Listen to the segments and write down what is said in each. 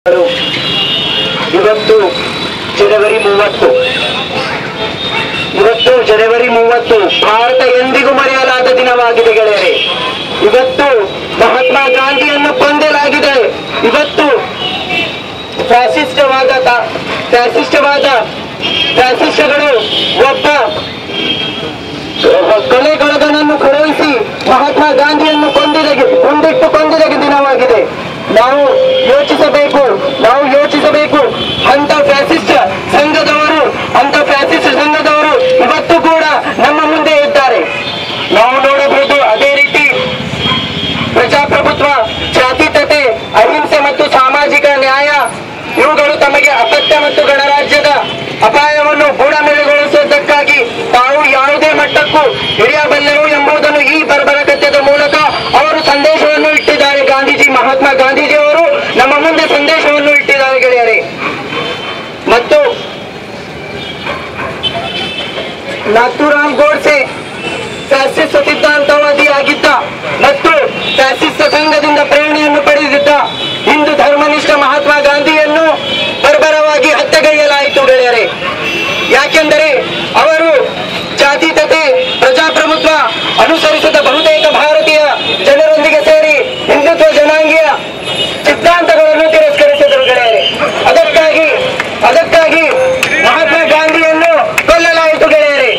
ಇವತ್ತು ಜನವರಿ ಮೂವತ್ತು ಇವತ್ತು ಜನವರಿ ಮೂವತ್ತು ಭಾರತ ಎಂದಿಗೂ ಮರೆಯಲಾದ ದಿನವಾಗಿದೆ ಗೆಳೆಯರೆ ಇವತ್ತು ಮಹಾತ್ಮ ಗಾಂಧಿಯನ್ನು ಕೊಂದಲಾಗಿದೆ ಇವತ್ತು ಫ್ಯಾಸಿಸ್ಟವಾದ ತಾ- ಫ್ಯಾಸಿಸ್ಟವಾದ ಫ್ಯಾಸಿಸ್ಟಗಳು ಒಬ್ಬ ಕೊಲೆಗೊಳಗನನ್ನು ಕಳುಹಿಸಿ ಮಹಾತ್ಮ ಗಾಂಧಿಯನ್ನು ಕೊಂದಿದ ಕೊಂದಿಟ್ಟು ಕೊಂದಿದ ದಿನವಾಗಿದೆ ನಾವು ಯೋಚಿಸಬೇಕು ನಾವು ಯೋಚಿಸಬೇಕು ಅಂತ ಫ್ಯಾಸಿಸ್ಟ್ ಸಂಘದವರು ಅಂತ ಫ್ಯಾಸಿಸ್ಟ್ ಸಂಘದವರು ಇವತ್ತು ಕೂಡ ನಮ್ಮ ಮುಂದೆ ಇದ್ದಾರೆ ನಾವು ನೋಡಬಹುದು ಅದೇ ರೀತಿ ಪ್ರಜಾಪ್ರಭುತ್ವ ಜಾತೀತತೆ ಅಹಿಂಸೆ ಮತ್ತು ಸಾಮಾಜಿಕ ನ್ಯಾಯ ಇವುಗಳು ತಮಗೆ ಅಸತ್ಯ ಮತ್ತು ಗಣರಾಜ್ಯದ ಅಪಾಯವನ್ನು ಗೂಢಮೆಳೆಗೊಳಿಸುವುದಕ್ಕಾಗಿ ತಾವು ಯಾವುದೇ ಮಟ್ಟಕ್ಕೂ ಹಿಡಿಯಬಲ್ಲರು ಎಂಬುದನ್ನು ಈ ಬರ್ಬರಕತ್ಯದ ಮೂಲಕ ಅವರು ಸಂದೇಶವನ್ನು ಇಟ್ಟಿದ್ದಾರೆ ಗಾಂಧೀಜಿ ಮಹಾತ್ಮ ಗಾಂಧೀಜಿಯವರು ನಮ್ಮ ಮುಂದೆ ಸಂದೇಶವನ್ನು ಇಟ್ಟಿದ್ದಾರೆ ಗೆಳೆಯರೆ ಮತ್ತು ನಾಥೂರಾಮ್ ಗೋಡ್ಸೆ ಫ್ಯಾಸಿಸ್ಟ್ ಸಿದ್ಧಾಂತವಾದಿಯಾಗಿದ್ದ ಮತ್ತು ಫ್ಯಾಸಿಸ್ಟ್ ಸಂಘದಿಂದ ಪ್ರೇರಣೆಯನ್ನು ಪಡೆದಿದ್ದ ಹಿಂದೂ ಧರ್ಮನಿಷ್ಠ ಮಹಾತ್ಮ ಗಾಂಧಿಯನ್ನು ಬರ್ಬರವಾಗಿ ಹತ್ಯೆಗೈಯಲಾಯಿತು ಗೆಳೆಯರೆ ಯಾಕೆಂದರೆ ಅವರು ಜಾತೀತತೆ ಪ್ರಜಾಪ್ರಭುತ್ವ ಅನುಸರಿಸಿದ ಬಹುತೇಕ ಭಾರತೀಯ ಜನರೊಂದಿಗೆ ಸೇರಿ ಹಿಂದುತ್ವ ಜನಾಂಗೀಯ ಸಿದ್ಧಾಂತಗಳನ್ನು ತಿರಸ್ಕರಿಸಿದರು ಗೆಳೆಯರೆ ಅದಕ್ಕಾಗಿ ಅದಕ್ಕಾಗಿ ಮಹಾತ್ಮ ಗಾಂಧಿಯನ್ನು ಕೊಲ್ಲಲಾಯಿತು ಗೆಳೆಯರೆ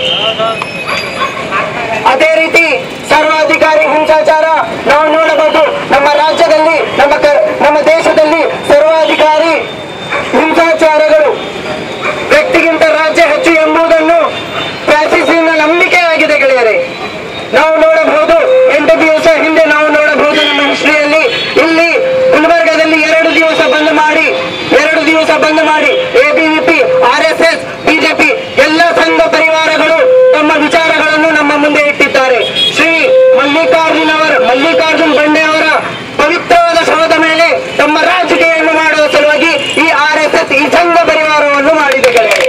ಅದೇ ರೀತಿ ಸರ್ವಾಧಿಕಾರಿ ಹಿಂಸಾಚಾರ ನಾವು ನೋಡಬಹುದು ನಮ್ಮ ರಾಜ್ಯದಲ್ಲಿ ನಮ್ಮ ಕ- ನಮ್ಮ ದೇಶದಲ್ಲಿ ಸರ್ವಾಧಿಕಾರಿ ಹಿಂಸಾಚಾರಗಳು ವ್ಯಕ್ತಿಗಿಂತ ರಾಜ್ಯ ಹೆಚ್ಚು ಎಂಬುದನ್ನು ಫ್ಯಾಸಿಸ್ಟಿನ ನಂಬಿಕೆಯಾಗಿದೆ ಗೆಳೆಯರೆ ನಾವು ನೋಡಬಹುದು ಎಂಟು ದಿವಸ ಹಿಂದೆ ನಾವು ನೋಡಬಹುದು ನಮ್ಮ ಹಿಸ್ಟ್ರಿಯಲ್ಲಿ ಇಲ್ಲಿ ಗುಲ್ಬರ್ಗದಲ್ಲಿ ಎರಡು ದಿವಸ ಬಂದ್ ಮಾಡಿ ಎರಡು ದಿವಸ ಬಂದ್ ಮಾಡಿ ABVP R S S BJP ಎಲ್ಲ ಸಂಘ ಪರಿವಾರಗಳು ತಮ್ಮ ವಿಚಾರಗಳನ್ನು ನಮ್ಮ ಮುಂದೆ ಇಟ್ಟಿದ್ದಾರೆ ಶ್ರೀ ಮಲ್ಲಿಕಾರ್ಜುನ್ ಅವರ ಮಲ್ಲಿಕಾರ್ಜುನ್ ಬಂಡೆ ಅವರ ಪವಿತ್ರವಾದ ಶವದ ಮೇಲೆ ತಮ್ಮ ರಾಜಕೀಯವನ್ನು ಮಾಡುವ ಸಲುವಾಗಿ ಈ ಆರ್ ಎಸ್ ಎಸ್ ಈ ಸಂಘ ಪರಿವಾರವನ್ನು ಮಾಡಿದೆ ಗೆಳೆಯರೆ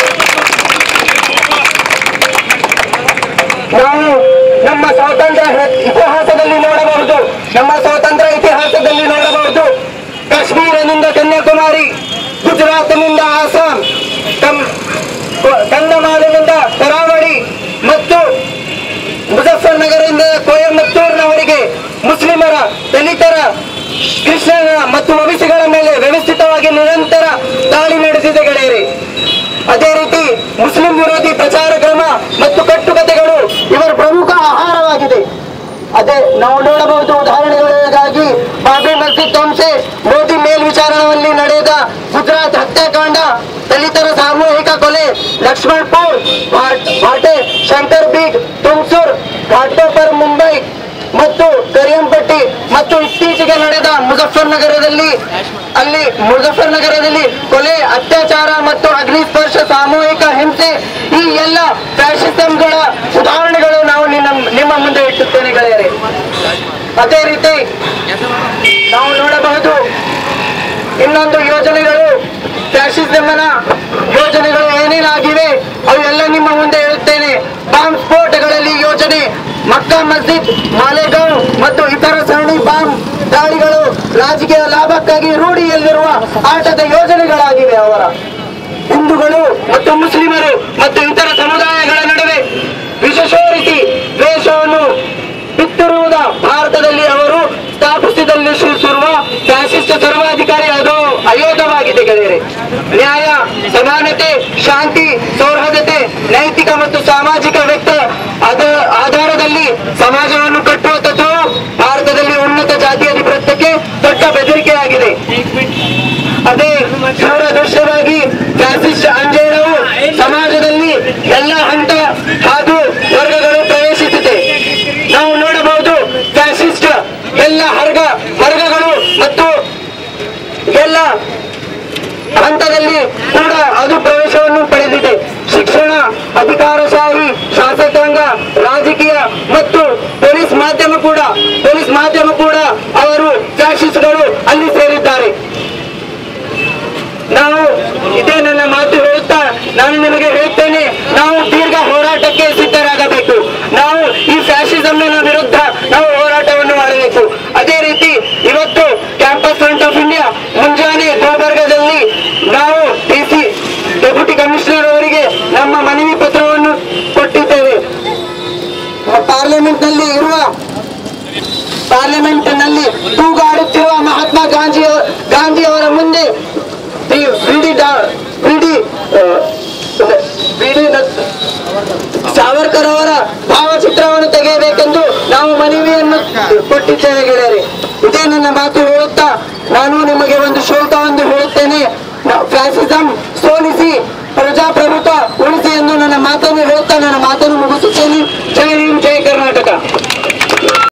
ನಾವು ನಮ್ಮ ಸ್ವಾತಂತ್ರ್ಯ ಹೆ- ಇತಿಹಾಸದಲ್ಲಿ ನೋಡಬಹುದು ನಮ್ಮ ಸ್ವಾತಂತ್ರ್ಯ ಇತಿಹಾಸದಲ್ಲಿ ನೋಡಬಹುದು ಕಾಶ್ಮೀರನಿಂದ ಕನ್ಯಾಕುಮಾರಿ ಗುಜರಾತ್ನಿಂದ ಆಸಾಂ ಕಂ- ಕ- ಕಂದಮಾಲಿನಿಂದ ಕರಾವಳಿ ಮತ್ತು ಮುಜಫರ್ನಗರದಿಂದ ಕೊಯಮತ್ತೂರಿನವರೆಗೆ ಮುಸ್ಲಿಮರ ದಲಿತರ ಕ್ರಿಶ್ಚಿಯನ್ ಮತ್ತು ಒಬಿಸಿಗಳ ಮೇಲೆ ವ್ಯವಸ್ಥಿತವಾಗಿ ನಿರಂತರ ದಾಳಿ ನಡೆಸಿದೆ ಗೆಳೆಯರೆ ಅದೇ ರೀತಿ ಮುಸ್ಲಿಂ ವಿರೋಧಿ ಪ್ರಚಾರ ಕ್ರಮ ಮತ್ತು ಕಟ್ಟುಕತೆಗಳು ಇವರ ಪ್ರಮುಖ ಆಹಾರವಾಗಿದೆ ಅದೇ ನಾವು ನೋಡಬಹುದು ಉದಾಹರಣೆಗಳಿಗಾಗಿ ಬಾಬಿ ಮಸ್ಜಿದ್ ಧ್ವಂಸೆ ಮೋದಿ ಮೇಲ್ವಿಚಾರಣೆಯಲ್ಲಿ ನಡೆದ ಗುಜರಾತ್ ಹತ್ಯಾಕಾಂಡ ದಲಿತರ ಸಾಮೂಹಿಕ ಕೊಲೆ ಲಕ್ಷ್ಮಣ್ಪುರ್ ಭಾಟ್- ಭಾಟೆ ಶಂಕರ್ ಬೀಗ್ ತುಮ್ಸೂರ್ ಘಾಟೋಪರ್ ಮುಂಬೈ ಮತ್ತು ಕರಿಯಂಪಟ್ಟಿ ಮತ್ತು ಇತ್ತೀಚೆಗೆ ನಡೆದ ಮುಜಫರ್ನಗರದಲ್ಲಿ ಅಲ್ಲಿ ಮುಜಫರ್ನಗರದಲ್ಲಿ ಕೊಲೆ ಅತ್ಯಾಚಾರ ಮತ್ತು ಅಗ್ನಿಸ್ಪರ್ಶ ಸಾಮೂಹಿಕ ಹಿಂಸೆ ಈ ಎಲ್ಲ ಫ್ಯಾಷಿಸಂಗಳ ಉದಾಹರಣೆಗಳು ನಾವು ನಿಮ್ಮ ನಿಮ್ಮ ಮುಂದೆ ಇಟ್ಟುತ್ತೇನೆ ಗೆಳೆಯರೆ ಅದೇ ರೀತಿ ನಾವು ನೋಡಬಹುದು ಇನ್ನೊಂದು ಯೋಜನೆಗಳು ಫ್ಯಾಷಿಸಮ್ನ ಯೋಜನೆಗಳು ಏನೇನಾಗಿವೆ ಅವೆಲ್ಲ ನಿಮ್ಮ ಮುಂದೆ ಹೇಳುತ್ತೇನೆ ಬಾಂಬ್ ಸ್ಫೋಟಗಳಲ್ಲಿ ಯೋಜನೆ ಮಕ್ಕಾ ಮಸ್ಜಿದ್ ಮಾಲೆಗಾಂವ್ ಮತ್ತು ಇತರ ಸರಣಿ ಬಾಂಬ್ ದಾಳಿಗಳು ರಾಜಕೀಯ ಲಾಭಕ್ಕಾಗಿ ರೂಢಿಯಲ್ಲಿರುವ ಆಟದ ಯೋಜನೆಗಳಾಗಿವೆ ಅವರ ಹಿಂದೂಗಳು ಮತ್ತು ಮುಸ್ಲಿಮರು ಮತ್ತು ಇತರ ಸಮುದಾಯಗಳ ನಡುವೆ ವಿಶೇಷೋರಿಸಿ ದ್ವೇಷವನ್ನು ಬಿತ್ತಿರುವುದ ಭಾರತದಲ್ಲಿ ಅವರು ಸ್ಥಾಪಿಸಿದಲ್ಲಿ ಶ್ರೀಸುರುವ ಫ್ಯಾಸಿಸ್ಟ್ ಸರ್ವಾಧಿಕಾರಿ ಅದು ಅಯೋಧವಾಗಿದೆ ಗೆಳೆಯರೆ ನ್ಯಾಯ ಸಮಾನತೆ ಶಾಂತಿ ಸೌಹಾರ್ದತೆ ನೈತಿಕ ಮತ್ತು ಸಾಮಾಜಿಕ ವ್ಯಕ್ತ ಅದ ಆಧಾರದಲ್ಲಿ ಸಮಾಜವನ್ನು ಕಟ್ಟುವ ತತ್ವವು ಭಾರತದಲ್ಲಿ ಉನ್ನತ ಜಾತಿ ಅಧಿಪತ್ಯಕ್ಕೆ ದೊಡ್ಡ ಬೆದರಿಕೆಯಾಗಿದೆ ಅದೇ ದೂರದೃಷ್ಟವಾಗಿ ಫ್ಯಾಸಿಸ್ಟ್ ಅಂಜೇಳವು ಸಮಾಜದಲ್ಲಿ ಎಲ್ಲ ಹಂತ ಹಾಗೂ ವರ್ಗಗಳು ಪ್ರವೇಶಿಸಿದೆ ನಾವು ನೋಡಬಹುದು ಫ್ಯಾಸಿಸ್ಟ್ ಎಲ್ಲ ವರ್ಗ ವರ್ಗಗಳು ಮತ್ತು ಎಲ್ಲ ಹಂತದಲ್ಲಿ ಕೂಡ ಅದು ಪ್ರವೇಶವನ್ನು ಪಡೆದಿದೆ ಶಿಕ್ಷಣ ಅಧಿಕಾರಶಾಹಿ ಶಾಸಕಾಂಗ ರಾಜಕೀಯ ಮತ್ತು ಪೊಲೀಸ್ ಮಾಧ್ಯಮ ಕೂಡ ಪೊಲೀಸ್ ಮಾಧ್ಯಮ ಕೂಡ ಅವರು ಫ್ಯಾಸಿಸ್ಟ್ಗಳು ಅಲ್ಲಿ ಸೇರಿದ್ದಾರೆ ನಾವು ಇದೇ ನನ್ನ ಮಾತು ಹೇಳುತ್ತಾ ನಾನು ನಿಮಗೆ ಹೇಳ್ತೇನೆ ನಾವು ದೀರ್ಘ ಹೋರಾಟಕ್ಕೆ ಸಿದ್ಧರಾಗಬೇಕು ನಾವು ಈ ಫ್ಯಾಸಿಸಮ್ನ ವಿರುದ್ಧ ನಾವು ಹೋರಾಟವನ್ನು ಮಾಡಬೇಕು ಅದೇ ರೀತಿ ಇವತ್ತು ಕ್ಯಾಂಪಸ್ ಫ್ರಂಟ್ ಆಫ್ ಇಂಡಿಯಾ ಮುಂಜಾನೆ ಗೋಬ ಪಾರ್ಲಿಮೆಂಟ್ ನಲ್ಲಿ ಇರುವ ಪಾರ್ಲಿಮೆಂಟ್ ನಲ್ಲಿ ತೂಗಾಡುತ್ತಿರುವ ಮಹಾತ್ಮ ಗಾಂಧಿ ಗಾಂಧಿ ಅವರ ಮುಂದೆ ಬಿ- ಬಿಡಿ ಡಾ- ಬಿಡಿ ಆ, ಬಿಡಿ ನ- ಸಾವರ್ಕರ್ ಅವರ ಭಾವಚಿತ್ರವನ್ನು ತೆಗೆಯಬೇಕೆಂದು ನಾವು ಮನವಿಯನ್ನು ಕೊಟ್ಟಿದ್ದೇವೆ ಗೆಳೆಯರೆ ಇದೇ ನನ್ನ ಮಾತು ಹೇಳುತ್ತಾ ನಾನು ನಿಮಗೆ ಒಂದು ಶೋ